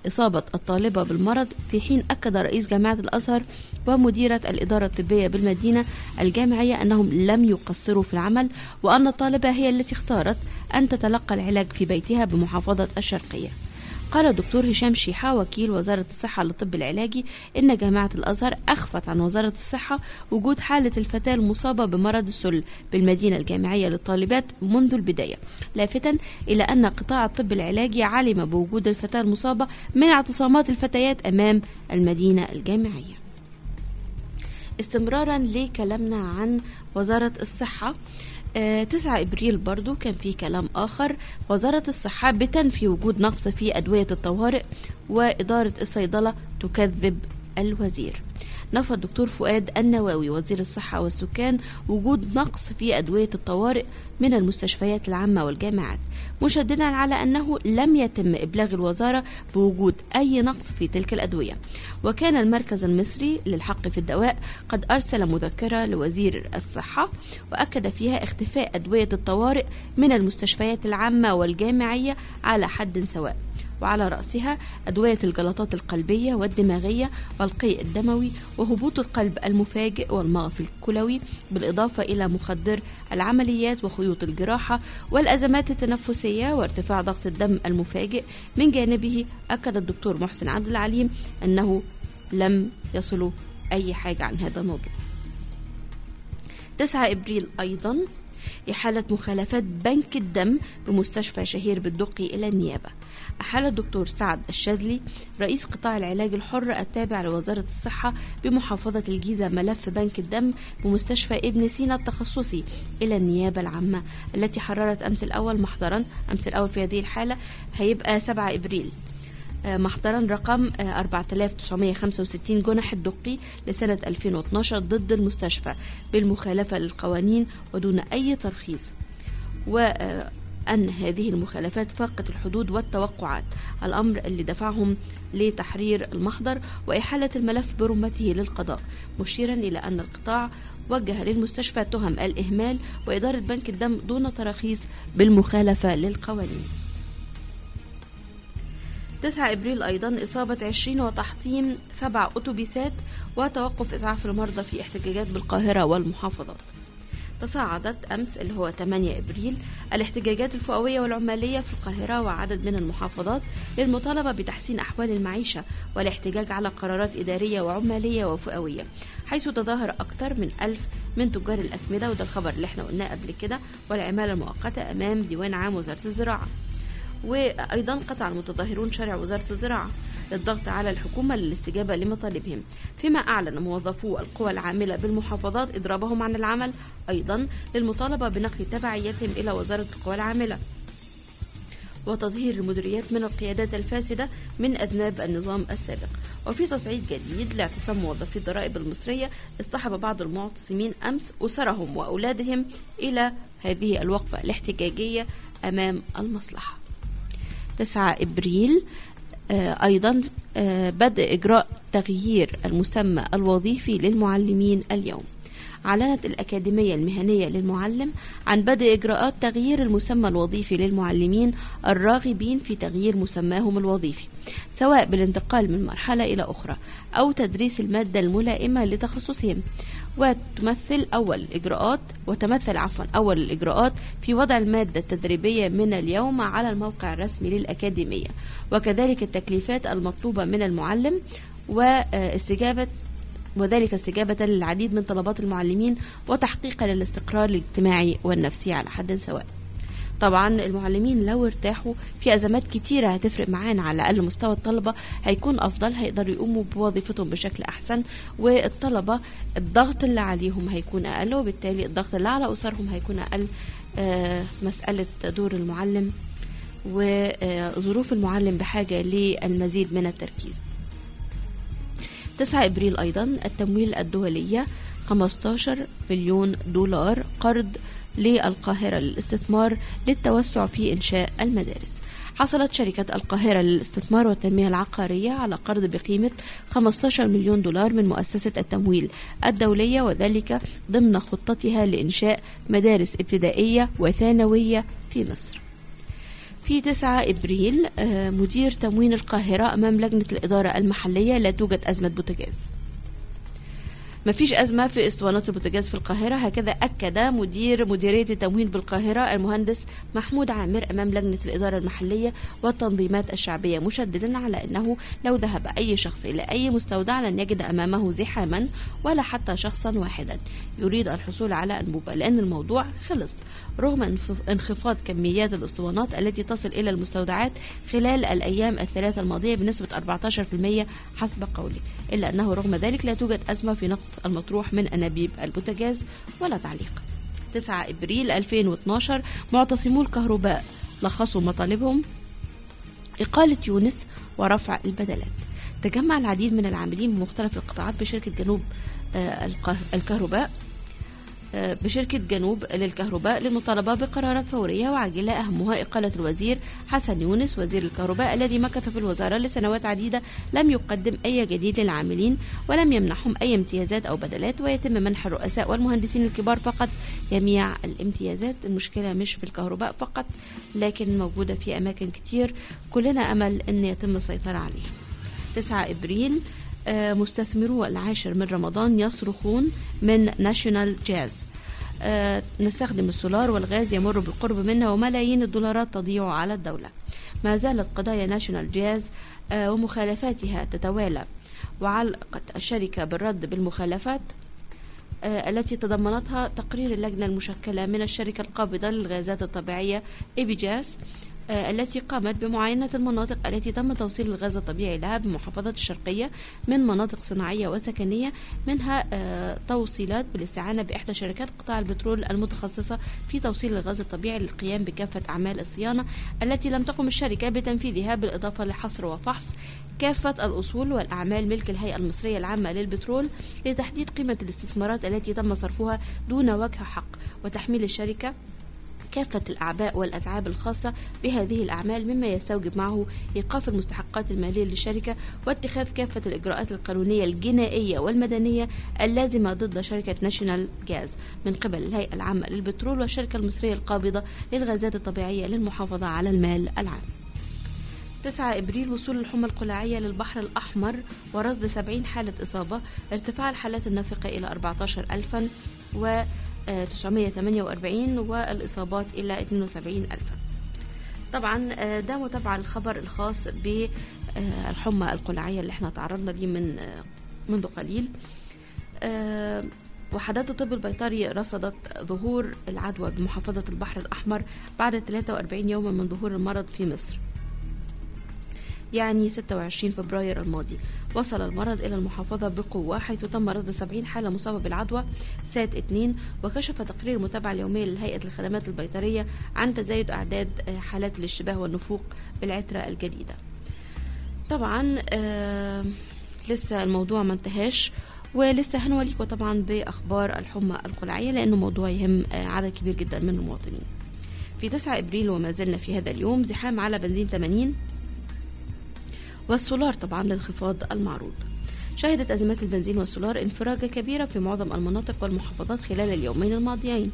إصابة الطالبة بالمرض في حين أكد رئيس جامعة الأزهر ومديرة الإدارة الطبية بالمدينة الجامعية أنهم لم يقصروا في العمل وأن الطالبة هي التي اختارت أن تتلقى العلاج في بيتها بمحافظة الشرقية قال الدكتور هشام شيحة وكيل وزارة الصحة للطب العلاجي إن جامعة الأزهر أخفت عن وزارة الصحة وجود حالة الفتاة المصابة بمرض السل بالمدينة الجامعية للطالبات منذ البداية لافتا إلى أن قطاع الطب العلاجي علم بوجود الفتاة المصابة من اعتصامات الفتيات أمام المدينة الجامعية استمرارا لكلامنا عن وزارة الصحة آه، 9 ابريل برضو كان في كلام اخر وزاره الصحه بتنفي وجود نقص في ادويه الطوارئ واداره الصيدله تكذب الوزير نفى الدكتور فؤاد النواوي وزير الصحة والسكان وجود نقص في أدوية الطوارئ من المستشفيات العامة والجامعات مشددا على أنه لم يتم إبلاغ الوزارة بوجود أي نقص في تلك الأدوية وكان المركز المصري للحق في الدواء قد أرسل مذكرة لوزير الصحة وأكد فيها اختفاء أدوية الطوارئ من المستشفيات العامة والجامعية على حد سواء وعلى رأسها أدوية الجلطات القلبية والدماغية والقيء الدموي وهبوط القلب المفاجئ والمغص الكلوي بالإضافة إلى مخدر العمليات وخيوط الجراحة والأزمات التنفسية وارتفاع ضغط الدم المفاجئ من جانبه أكد الدكتور محسن عبد العليم أنه لم يصلوا أي حاجة عن هذا الموضوع 9 إبريل أيضا إحالة مخالفات بنك الدم بمستشفى شهير بالدقي إلى النيابة أحال الدكتور سعد الشاذلي رئيس قطاع العلاج الحر التابع لوزارة الصحة بمحافظة الجيزة ملف بنك الدم بمستشفى ابن سينا التخصصي إلى النيابة العامة التي حررت أمس الأول محضرا أمس الأول في هذه الحالة هيبقى 7 إبريل محضرا رقم 4965 جنح الدقي لسنة 2012 ضد المستشفى بالمخالفة للقوانين ودون أي ترخيص وأن هذه المخالفات فاقت الحدود والتوقعات الأمر اللي دفعهم لتحرير المحضر وإحالة الملف برمته للقضاء مشيرا إلى أن القطاع وجه للمستشفى تهم الإهمال وإدارة بنك الدم دون تراخيص بالمخالفة للقوانين 9 ابريل ايضا اصابه 20 وتحطيم سبع اتوبيسات وتوقف اسعاف المرضى في احتجاجات بالقاهره والمحافظات تصاعدت امس اللي هو 8 ابريل الاحتجاجات الفئويه والعماليه في القاهره وعدد من المحافظات للمطالبه بتحسين احوال المعيشه والاحتجاج على قرارات اداريه وعماليه وفئويه حيث تظاهر اكثر من ألف من تجار الاسمده وده الخبر اللي احنا قلناه قبل كده والعماله المؤقته امام ديوان عام وزاره الزراعه وأيضا قطع المتظاهرون شارع وزارة الزراعة للضغط على الحكومة للاستجابة لمطالبهم فيما أعلن موظفو القوى العاملة بالمحافظات إضرابهم عن العمل أيضا للمطالبة بنقل تبعيتهم إلى وزارة القوى العاملة وتطهير المديريات من القيادات الفاسدة من أذناب النظام السابق وفي تصعيد جديد لاعتصام موظفي الضرائب المصرية اصطحب بعض المعتصمين أمس أسرهم وأولادهم إلى هذه الوقفة الاحتجاجية أمام المصلحة 9 ابريل آه ايضا آه بدء اجراء تغيير المسمى الوظيفي للمعلمين اليوم أعلنت الأكاديمية المهنية للمعلم عن بدء إجراءات تغيير المسمى الوظيفي للمعلمين الراغبين في تغيير مسماهم الوظيفي سواء بالانتقال من مرحلة إلى أخرى أو تدريس المادة الملائمة لتخصصهم وتمثل أول الإجراءات وتمثل عفوا أول الإجراءات في وضع المادة التدريبية من اليوم على الموقع الرسمي للأكاديمية وكذلك التكليفات المطلوبة من المعلم واستجابة وذلك استجابة للعديد من طلبات المعلمين وتحقيقا للاستقرار الاجتماعي والنفسي على حد سواء طبعا المعلمين لو ارتاحوا في ازمات كتيره هتفرق معانا على اقل مستوى الطلبه هيكون افضل هيقدروا يقوموا بوظيفتهم بشكل احسن والطلبه الضغط اللي عليهم هيكون اقل وبالتالي الضغط اللي على اسرهم هيكون اقل آه مساله دور المعلم وظروف المعلم بحاجه للمزيد من التركيز 9 ابريل ايضا التمويل الدوليه 15 مليون دولار قرض للقاهرة للاستثمار للتوسع في إنشاء المدارس حصلت شركة القاهرة للاستثمار والتنمية العقارية على قرض بقيمة 15 مليون دولار من مؤسسة التمويل الدولية وذلك ضمن خطتها لإنشاء مدارس ابتدائية وثانوية في مصر في 9 ابريل آه، مدير تموين القاهره امام لجنه الاداره المحليه لا توجد ازمه بوتاجاز ما فيش أزمة في اسطوانات البوتاجاز في القاهرة هكذا أكد مدير مديرية التموين بالقاهرة المهندس محمود عامر أمام لجنة الإدارة المحلية والتنظيمات الشعبية مشددا على أنه لو ذهب أي شخص إلى أي مستودع لن يجد أمامه زحاما ولا حتى شخصا واحدا يريد الحصول على أنبوبة لأن الموضوع خلص رغم انف- انخفاض كميات الاسطوانات التي تصل إلى المستودعات خلال الأيام الثلاثة الماضية بنسبة 14% حسب قوله إلا أنه رغم ذلك لا توجد أزمة في نقص المطروح من أنابيب البوتاجاز ولا تعليق 9 إبريل 2012 معتصمو الكهرباء لخصوا مطالبهم إقالة يونس ورفع البدلات تجمع العديد من العاملين من مختلف القطاعات بشركة جنوب آه، القه- الكهرباء آه، بشركة جنوب للكهرباء للمطالبة بقرارات فورية وعاجلة أهمها إقالة الوزير حسن يونس وزير الكهرباء الذي مكث في الوزارة لسنوات عديدة لم يقدم أي جديد للعاملين ولم يمنحهم أي امتيازات أو بدلات ويتم منح الرؤساء والمهندسين الكبار فقط جميع الامتيازات المشكلة مش في الكهرباء فقط لكن موجودة في أماكن كتير كلنا أمل أن يتم السيطرة عليها 9 إبريل آه، مستثمرو العاشر من رمضان يصرخون من ناشونال جاز آه، نستخدم السولار والغاز يمر بالقرب منا وملايين الدولارات تضيع على الدولة ما زالت قضايا ناشونال جاز آه، ومخالفاتها تتوالى وعلقت الشركة بالرد بالمخالفات آه، التي تضمنتها تقرير اللجنة المشكلة من الشركة القابضة للغازات الطبيعية إيبيجاس آه، التي قامت بمعاينة المناطق التي تم توصيل الغاز الطبيعي لها بمحافظة الشرقية من مناطق صناعية وسكنية منها آه، توصيلات بالاستعانة بإحدى شركات قطاع البترول المتخصصة في توصيل الغاز الطبيعي للقيام بكافة أعمال الصيانة التي لم تقم الشركة بتنفيذها بالإضافة لحصر وفحص كافة الأصول والأعمال ملك الهيئة المصرية العامة للبترول لتحديد قيمة الاستثمارات التي تم صرفها دون وجه حق وتحميل الشركة كافة الأعباء والأتعاب الخاصة بهذه الأعمال مما يستوجب معه إيقاف المستحقات المالية للشركة واتخاذ كافة الإجراءات القانونية الجنائية والمدنية اللازمة ضد شركة ناشونال جاز من قبل الهيئة العامة للبترول والشركة المصرية القابضة للغازات الطبيعية للمحافظة على المال العام 9 ابريل وصول الحمى القلاعيه للبحر الاحمر ورصد 70 حاله اصابه ارتفاع الحالات النافقه الى 14000 و 948 والاصابات الى 72000 طبعا آه، ده متابعه الخبر الخاص بالحمى القلاعيه اللي احنا تعرضنا ليه من آه، منذ قليل آه، وحدات الطب البيطري رصدت ظهور العدوى بمحافظة البحر الأحمر بعد 43 يوما من ظهور المرض في مصر يعني 26 فبراير الماضي وصل المرض إلى المحافظة بقوة حيث تم رصد 70 حالة مصابة بالعدوى سات 2 وكشف تقرير المتابعة اليومية لهيئة الخدمات البيطرية عن تزايد أعداد آه، حالات الاشتباه والنفوق بالعترة الجديدة طبعا آه لسه الموضوع ما انتهاش ولسه هنوريكم طبعا باخبار الحمى القلعيه لانه موضوع يهم آه، عدد كبير جدا من المواطنين في 9 ابريل وما زلنا في هذا اليوم زحام على بنزين 80 والسولار طبعا لانخفاض المعروض شهدت أزمات البنزين والسولار انفراجة كبيرة في معظم المناطق والمحافظات خلال اليومين الماضيين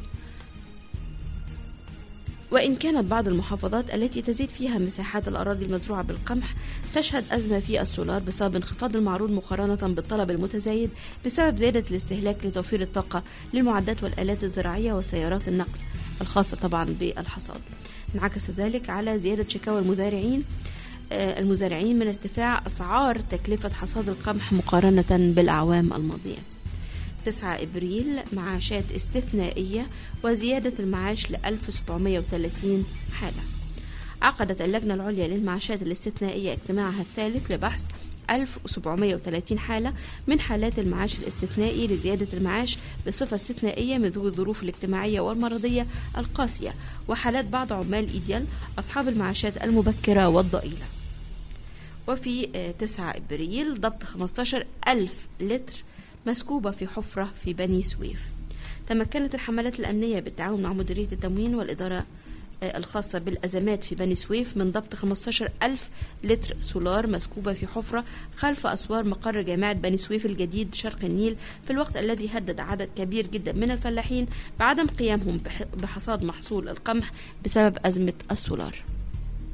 وإن كانت بعض المحافظات التي تزيد فيها مساحات الأراضي المزروعة بالقمح تشهد أزمة في السولار بسبب انخفاض المعروض مقارنة بالطلب المتزايد بسبب زيادة الاستهلاك لتوفير الطاقة للمعدات والآلات الزراعية وسيارات النقل الخاصة طبعا بالحصاد انعكس ذلك على زيادة شكاوى المزارعين آه، المزارعين من ارتفاع أسعار تكلفة حصاد القمح مقارنة بالأعوام الماضية 9 إبريل معاشات استثنائية وزيادة المعاش ل 1730 حالة عقدت اللجنة العليا للمعاشات الاستثنائية اجتماعها الثالث لبحث 1730 حالة من حالات المعاش الاستثنائي لزيادة المعاش بصفة استثنائية من ذوي الظروف الاجتماعية والمرضية القاسية وحالات بعض عمال إيديال أصحاب المعاشات المبكرة والضئيلة وفي آه، 9 إبريل ضبط 15 ألف لتر مسكوبة في حفرة في بني سويف تمكنت الحملات الأمنية بالتعاون مع مديرية التموين والإدارة آه، الخاصة بالأزمات في بني سويف من ضبط 15 ألف لتر سولار مسكوبة في حفرة خلف أسوار مقر جامعة بني سويف الجديد شرق النيل في الوقت الذي هدد عدد كبير جدا من الفلاحين بعدم قيامهم بح- بحصاد محصول القمح بسبب أزمة السولار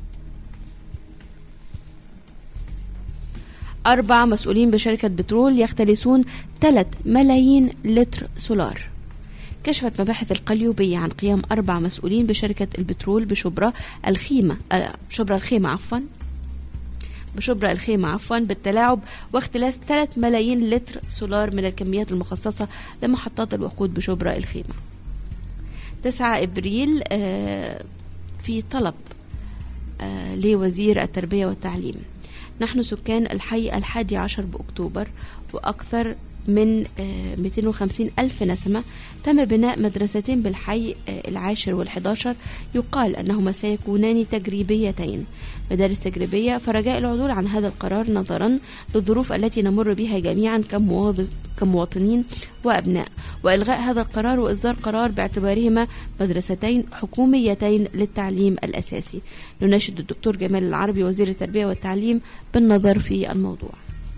أربع مسؤولين بشركة بترول يختلسون 3 ملايين لتر سولار كشفت مباحث القليوبية عن قيام أربع مسؤولين بشركة البترول بشبرا الخيمة آه، شبرا الخيمة عفوا بشبرا الخيمة عفوا بالتلاعب واختلاس 3 ملايين لتر سولار من الكميات المخصصة لمحطات الوقود بشبرا الخيمة 9 إبريل آه، في طلب آه، لوزير التربية والتعليم نحن سكان الحي الحادي عشر بأكتوبر وأكثر من آه، 250 ألف نسمة تم بناء مدرستين بالحي آه، العاشر والحداشر يقال أنهما سيكونان تجريبيتين مدارس تجريبية فرجاء العدول عن هذا القرار نظرا للظروف التي نمر بها جميعا كمواظ- كمواطنين وأبناء وإلغاء هذا القرار وإصدار قرار باعتبارهما مدرستين حكوميتين للتعليم الأساسي نناشد الدكتور جمال العربي وزير التربية والتعليم بالنظر في الموضوع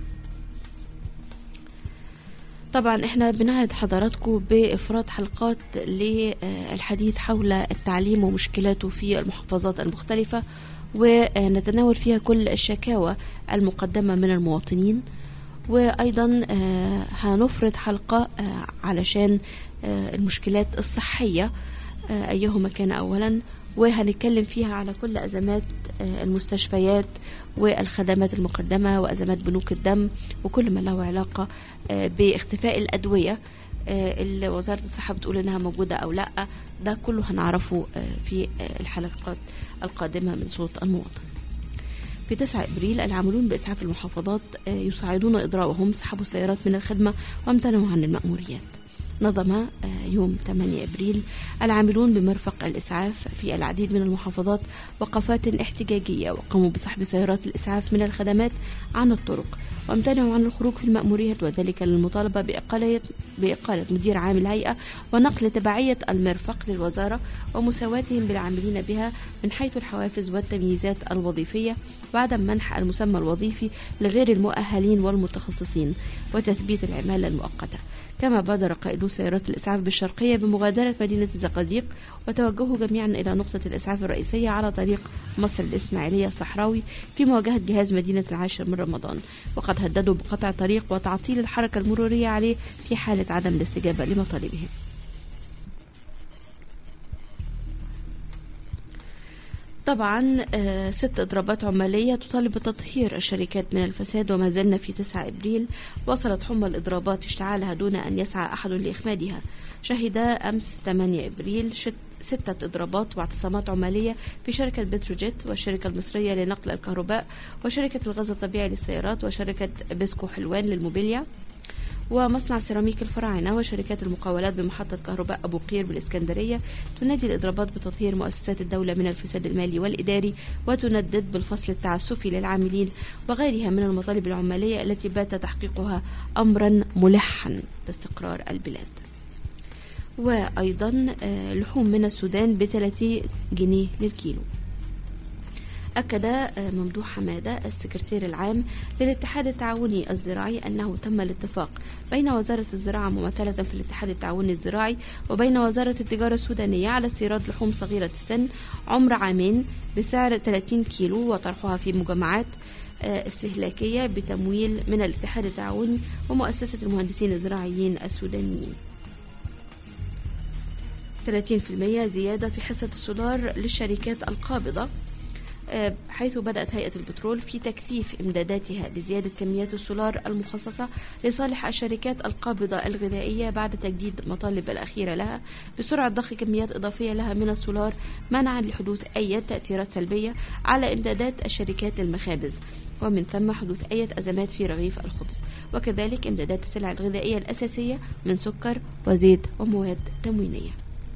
طبعا احنا بنعد حضراتكم بافراد حلقات للحديث حول التعليم ومشكلاته في المحافظات المختلفة ونتناول فيها كل الشكاوى المقدمة من المواطنين وأيضا آه، هنفرد حلقة آه، علشان آه، المشكلات الصحية آه، أيهما كان أولا وهنتكلم فيها على كل أزمات آه، المستشفيات والخدمات المقدمة وأزمات بنوك الدم وكل ما له علاقة آه، باختفاء الأدوية آه، اللي وزارة الصحة بتقول إنها موجودة أو لأ ده كله هنعرفه آه، في آه، الحلقات القادمة من صوت المواطن في 9 ابريل العاملون باسعاف المحافظات آه، يساعدون اضرابهم سحبوا السيارات من الخدمه وامتنعوا عن الماموريات نظم آه، يوم 8 ابريل العاملون بمرفق الاسعاف في العديد من المحافظات وقفات احتجاجيه وقاموا بسحب سيارات الاسعاف من الخدمات عن الطرق وامتنعوا عن الخروج في المأموريات وذلك للمطالبة بإقالة بإقالة مدير عام الهيئة ونقل تبعية المرفق للوزارة ومساواتهم بالعاملين بها من حيث الحوافز والتمييزات الوظيفية وعدم منح المسمى الوظيفي لغير المؤهلين والمتخصصين وتثبيت العمالة المؤقتة كما بادر قائدو سيارات الإسعاف بالشرقية بمغادرة مدينة الزقازيق وتوجهوا جميعا إلى نقطة الإسعاف الرئيسية على طريق مصر الإسماعيلية الصحراوي في مواجهة جهاز مدينة العاشر من رمضان وقد هددوا بقطع طريق وتعطيل الحركة المرورية عليه في حالة عدم الاستجابة لمطالبهم طبعا آه، ست اضرابات عماليه تطالب بتطهير الشركات من الفساد وما زلنا في 9 ابريل وصلت حمى الاضرابات اشتعالها دون ان يسعى احد لاخمادها شهد امس 8 ابريل شت ستة إضرابات واعتصامات عمالية في شركة بتروجيت والشركة المصرية لنقل الكهرباء وشركة الغاز الطبيعي للسيارات وشركة بيسكو حلوان للموبيليا ومصنع سيراميك الفراعنة وشركات المقاولات بمحطة كهرباء أبو قير بالإسكندرية تنادي الإضرابات بتطهير مؤسسات الدولة من الفساد المالي والإداري وتندد بالفصل التعسفي للعاملين وغيرها من المطالب العمالية التي بات تحقيقها أمرا ملحا لاستقرار البلاد وأيضا آه، لحوم من السودان ب 30 جنيه للكيلو أكد آه، ممدوح حمادة السكرتير العام للاتحاد التعاوني الزراعي أنه تم الاتفاق بين وزارة الزراعة ممثلة في الاتحاد التعاوني الزراعي وبين وزارة التجارة السودانية على استيراد لحوم صغيرة السن عمر عامين بسعر 30 كيلو وطرحها في مجمعات آه، استهلاكية بتمويل من الاتحاد التعاوني ومؤسسة المهندسين الزراعيين السودانيين 30% زيادة في حصة السولار للشركات القابضة آه، حيث بدأت هيئة البترول في تكثيف إمداداتها لزيادة كميات السولار المخصصة لصالح الشركات القابضة الغذائية بعد تجديد المطالب الأخيرة لها بسرعة ضخ كميات إضافية لها من السولار منعا لحدوث أي تأثيرات سلبية على إمدادات الشركات المخابز ومن ثم حدوث أي أزمات في رغيف الخبز وكذلك إمدادات السلع الغذائية الأساسية من سكر وزيت ومواد تموينية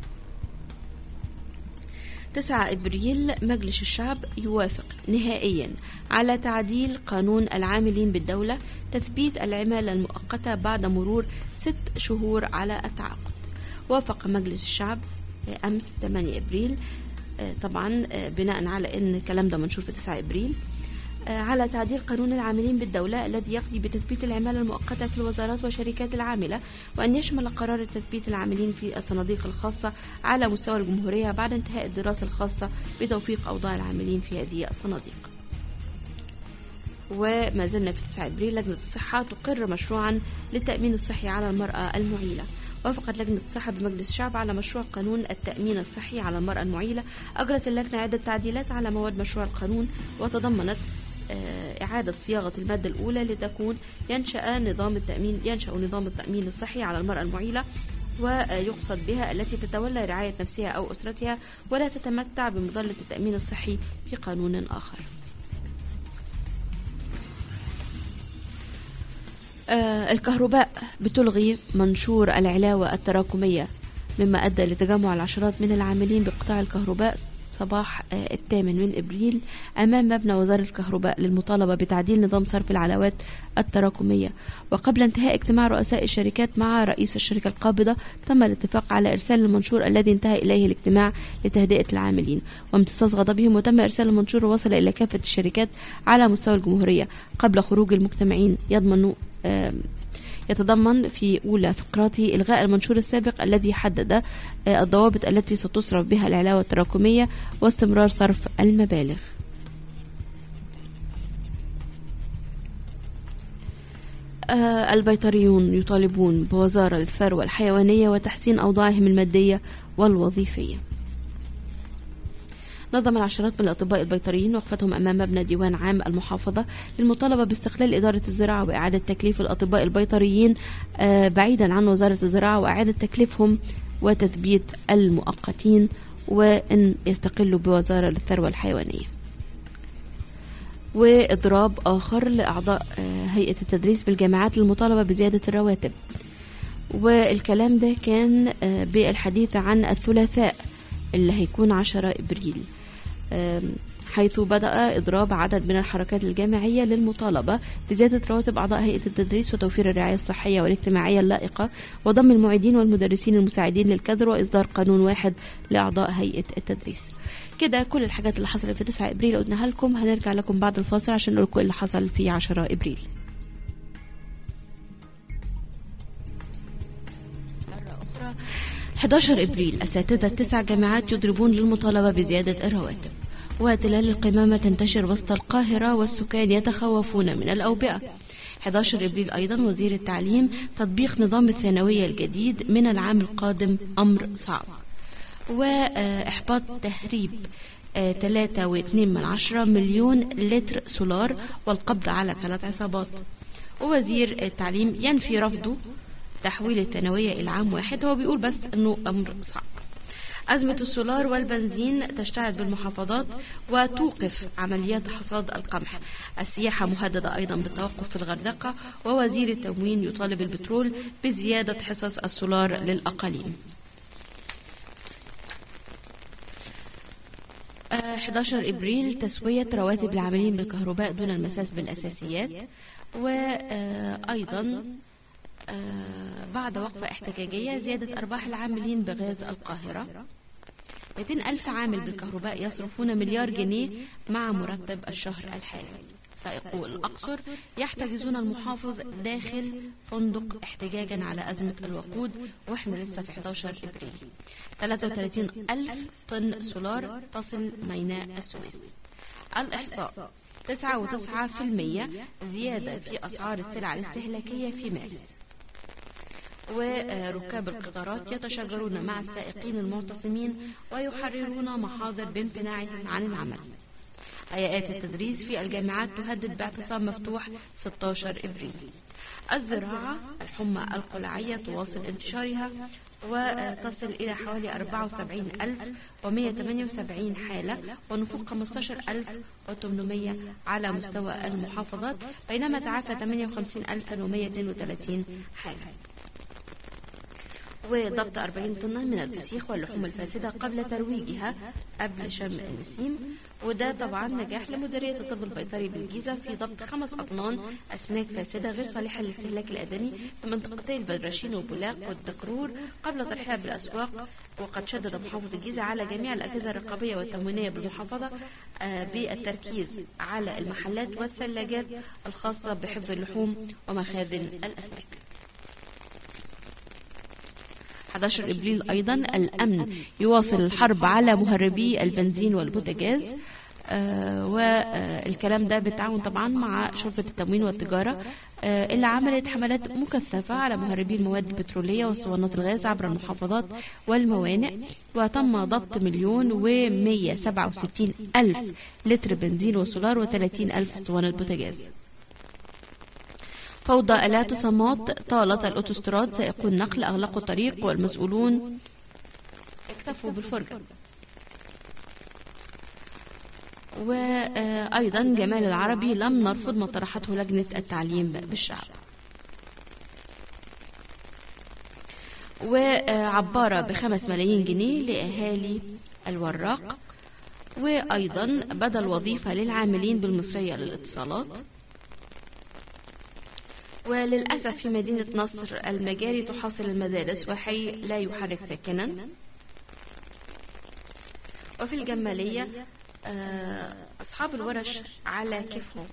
9 ابريل مجلس الشعب يوافق نهائيا على تعديل قانون العاملين بالدوله تثبيت العماله المؤقته بعد مرور ست شهور على التعاقد. وافق مجلس الشعب آه، امس 8 ابريل آه، طبعا آه، بناء على ان الكلام ده منشور في 9 ابريل آه، على تعديل قانون العاملين بالدولة الذي يقضي بتثبيت العمالة المؤقتة في الوزارات والشركات العاملة وأن يشمل قرار تثبيت العاملين في الصناديق الخاصة على مستوى الجمهورية بعد انتهاء الدراسة الخاصة بتوفيق أوضاع العاملين في هذه الصناديق وما زلنا في 9 ابريل لجنه الصحه تقر مشروعا للتامين الصحي على المراه المعيله وافقت لجنة الصحة بمجلس الشعب على مشروع قانون التأمين الصحي على المرأة المعيلة أجرت اللجنة عدة تعديلات على مواد مشروع القانون وتضمنت آه، إعادة صياغة المادة الأولى لتكون ينشأ نظام التأمين ينشأ نظام التأمين الصحي على المرأة المعيلة ويقصد بها التي تتولى رعاية نفسها أو أسرتها ولا تتمتع بمظلة التأمين الصحي في قانون آخر. آه، الكهرباء بتلغي منشور العلاوة التراكمية مما أدى لتجمع العشرات من العاملين بقطاع الكهرباء صباح آه، الثامن من ابريل امام مبنى وزاره الكهرباء للمطالبه بتعديل نظام صرف العلاوات التراكميه وقبل انتهاء اجتماع رؤساء الشركات مع رئيس الشركه القابضه تم الاتفاق على ارسال المنشور الذي انتهى اليه الاجتماع لتهدئه العاملين وامتصاص غضبهم وتم ارسال المنشور ووصل الى كافه الشركات على مستوى الجمهوريه قبل خروج المجتمعين يضمن آم، يتضمن في أولى فقراته إلغاء المنشور السابق الذي حدد آه، الضوابط التي ستصرف بها العلاوة التراكمية واستمرار صرف المبالغ آه، البيطريون يطالبون بوزارة الثروة الحيوانية وتحسين أوضاعهم المادية والوظيفية نظم العشرات من الأطباء البيطريين وقفتهم أمام مبنى ديوان عام المحافظة للمطالبة باستقلال إدارة الزراعة وإعادة تكليف الأطباء البيطريين آه، بعيدا عن وزارة الزراعة وإعادة تكليفهم وتثبيت المؤقتين وأن يستقلوا بوزارة للثروة الحيوانية وإضراب آخر لأعضاء آه، هيئة التدريس بالجامعات للمطالبة بزيادة الرواتب والكلام ده كان آه، بالحديث عن الثلاثاء اللي هيكون 10 إبريل آم، حيث بدأ إضراب عدد من الحركات الجامعية للمطالبة بزيادة رواتب أعضاء هيئة التدريس وتوفير الرعاية الصحية والاجتماعية اللائقة وضم المعيدين والمدرسين المساعدين للكادر وإصدار قانون واحد لأعضاء هيئة التدريس كده كل الحاجات اللي حصلت في 9 ابريل قلناها لكم هنرجع لكم بعد الفاصل عشان نقول لكم إيه اللي حصل في 10 ابريل 11 ابريل اساتذه تسع جامعات يضربون للمطالبه بزياده الرواتب وتلال القمامه تنتشر وسط القاهره والسكان يتخوفون من الاوبئه 11 ابريل ايضا وزير التعليم تطبيق نظام الثانويه الجديد من العام القادم امر صعب واحباط تهريب آه، تلاتة واتنين من عشرة مليون لتر سولار والقبض على ثلاث عصابات ووزير التعليم ينفي رفضه تحويل الثانوية إلى عام واحد هو بيقول بس أنه أمر صعب أزمة السولار والبنزين تشتعل بالمحافظات وتوقف عمليات حصاد القمح السياحة مهددة أيضا بالتوقف في الغردقة ووزير التموين يطالب البترول بزيادة حصص السولار للأقاليم آه، 11 ابريل تسويه رواتب العاملين بالكهرباء دون المساس بالاساسيات وايضا بعد وقفه احتجاجيه زياده ارباح العاملين بغاز القاهره 200 ألف عامل بالكهرباء يصرفون مليار جنيه مع مرتب الشهر الحالي سائقو الأقصر يحتجزون المحافظ داخل فندق احتجاجا على أزمة الوقود وإحنا لسه في 11 إبريل 33 ألف طن سولار تصل ميناء السويس الإحصاء 9.9% زيادة في أسعار السلع الاستهلاكية في مارس وركاب القطارات يتشاجرون مع السائقين المعتصمين ويحررون محاضر بامتناعهم عن العمل هيئات التدريس في الجامعات تهدد باعتصام مفتوح 16 إبريل الزراعة الحمى القلعية تواصل انتشارها وتصل إلى حوالي 74178 حالة ونفوق 15800 على مستوى المحافظات بينما تعافى 58132 حالة وضبط 40 طنا من الفسيخ واللحوم الفاسدة قبل ترويجها قبل شم النسيم وده طبعا نجاح لمديرية الطب البيطري بالجيزة في ضبط خمس أطنان أسماك فاسدة غير صالحة للاستهلاك الآدمي في منطقتي البدرشين وبولاق والدكرور قبل طرحها بالأسواق وقد شدد محافظ الجيزة على جميع الأجهزة الرقابية والتموينية بالمحافظة آه، بالتركيز على المحلات والثلاجات الخاصة بحفظ اللحوم ومخازن الأسماك 11 ابريل ايضا الامن يواصل الحرب على مهربي البنزين والبوتاجاز آه، والكلام ده بالتعاون طبعا مع شرطة التموين والتجارة آه، اللي عملت حملات مكثفة على مهربي المواد البترولية واسطوانات الغاز عبر المحافظات والموانئ وتم ضبط مليون ومية سبعة وستين ألف لتر بنزين وسولار وثلاثين ألف اسطوانة بوتاجاز فوضى الاعتصامات طالت الأوتوستراد سائقو النقل أغلقوا الطريق والمسؤولون اكتفوا بالفرجة وأيضا جمال العربي لم نرفض ما طرحته لجنة التعليم بالشعب وعبارة بخمس ملايين جنيه لأهالي الوراق وأيضا بدل وظيفة للعاملين بالمصرية للاتصالات وللأسف في مدينة نصر المجاري تحاصر المدارس وحي لا يحرك ساكنا وفي الجمالية آه، أصحاب الورش على كيفهم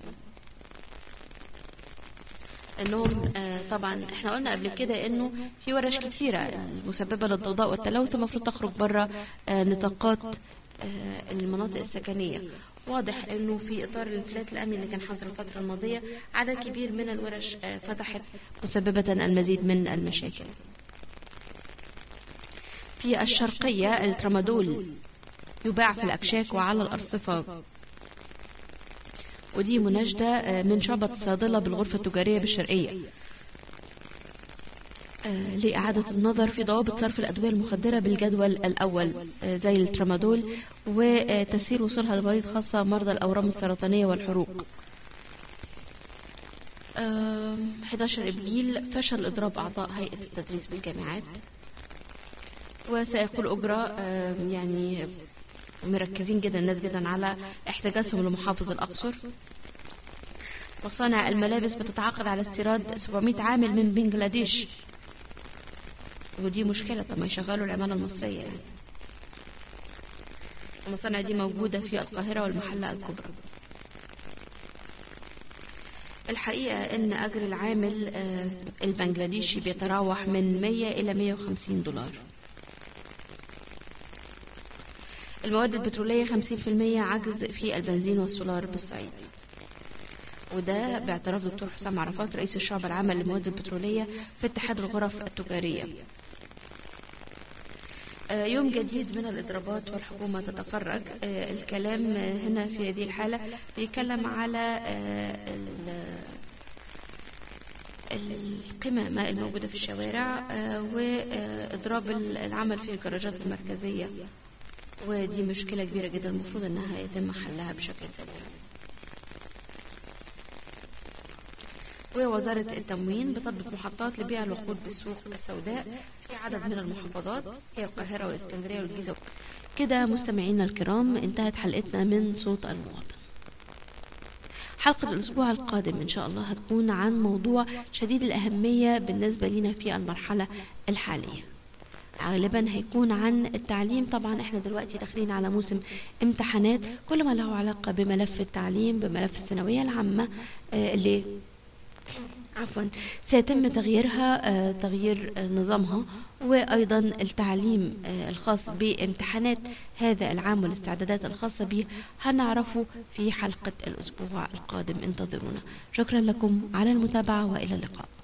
انهم آه، طبعا احنا قلنا قبل كده انه في ورش كتيره المسببه للضوضاء والتلوث المفروض تخرج بره آه، نطاقات آه، المناطق السكنيه واضح انه في اطار الانفلات الامني اللي كان حاصل الفتره الماضيه عدد كبير من الورش آه، فتحت مسببه المزيد من المشاكل في الشرقيه الترامادول يباع في الأكشاك وعلى الأرصفة ودي مناشدة آه، من شعبة الصادلة بالغرفة التجارية بالشرقية آه، لإعادة النظر في ضوابط صرف الأدوية المخدرة بالجدول الأول آه، زي الترامادول وتسهيل وصولها لمريض خاصة مرضى الأورام السرطانية والحروق آم، 11 إبريل فشل إضراب أعضاء هيئة التدريس بالجامعات وسيقول أجرى آم، يعني مركزين جدا الناس جدا على احتجازهم لمحافظ الأقصر مصانع الملابس بتتعاقد على استيراد 700 عامل من بنجلاديش ودي مشكلة طب ما يشغلوا العمالة المصرية يعني المصانع دي موجودة في القاهرة والمحلة الكبرى الحقيقة أن أجر العامل آه، البنجلاديشي بيتراوح من 100 إلى 150 دولار المواد البترولية 50% عجز في البنزين والسولار بالصعيد وده باعتراف دكتور حسام عرفات رئيس الشعب العامة للمواد البترولية في اتحاد الغرف التجارية آه، يوم جديد من الإضرابات والحكومة تتفرج آه، الكلام آه، هنا في هذه الحالة بيتكلم على آه، ال- القمامة الموجودة في الشوارع آه، وإضراب العمل في الجراجات المركزية ودي مشكلة كبيرة جدا المفروض انها يتم حلها بشكل سريع ووزارة التموين بتطبق محطات لبيع الوقود بالسوق السوداء في عدد من المحافظات هي القاهرة والإسكندرية والجيزة كده مستمعينا الكرام انتهت حلقتنا من صوت المواطن حلقة الأسبوع القادم إن شاء الله هتكون عن موضوع شديد الأهمية بالنسبة لنا في المرحلة الحالية غالبا هيكون عن التعليم طبعا احنا دلوقتي داخلين على موسم امتحانات كل ما له علاقة بملف التعليم بملف الثانوية العامة آه، اللي عفوا سيتم تغييرها آه، تغيير آه، نظامها وأيضا التعليم آه، الخاص بامتحانات هذا العام والاستعدادات الخاصة به هنعرفه في حلقة الأسبوع القادم انتظرونا شكرا لكم على المتابعة وإلى اللقاء